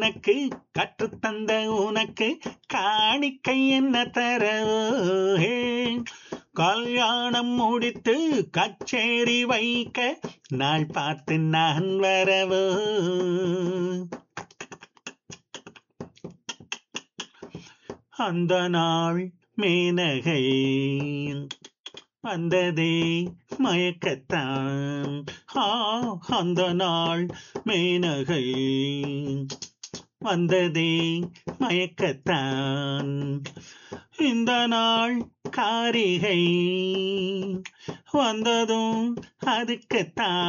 எனக்கு கற்றுத்தந்த உனக்கு காணிக்கை என்ன தரவே கல்யாணம் முடித்து கச்சேரி வைக்க நாள் பார்த்து நான் வரவோ அந்த நாள் மேனகை வந்ததே மயக்கத்தான் ஆ அந்த நாள் மேனகை வந்ததே மயக்கத்தான் இந்த நாள் காரிகை வந்ததும் அதுக்குத்தான்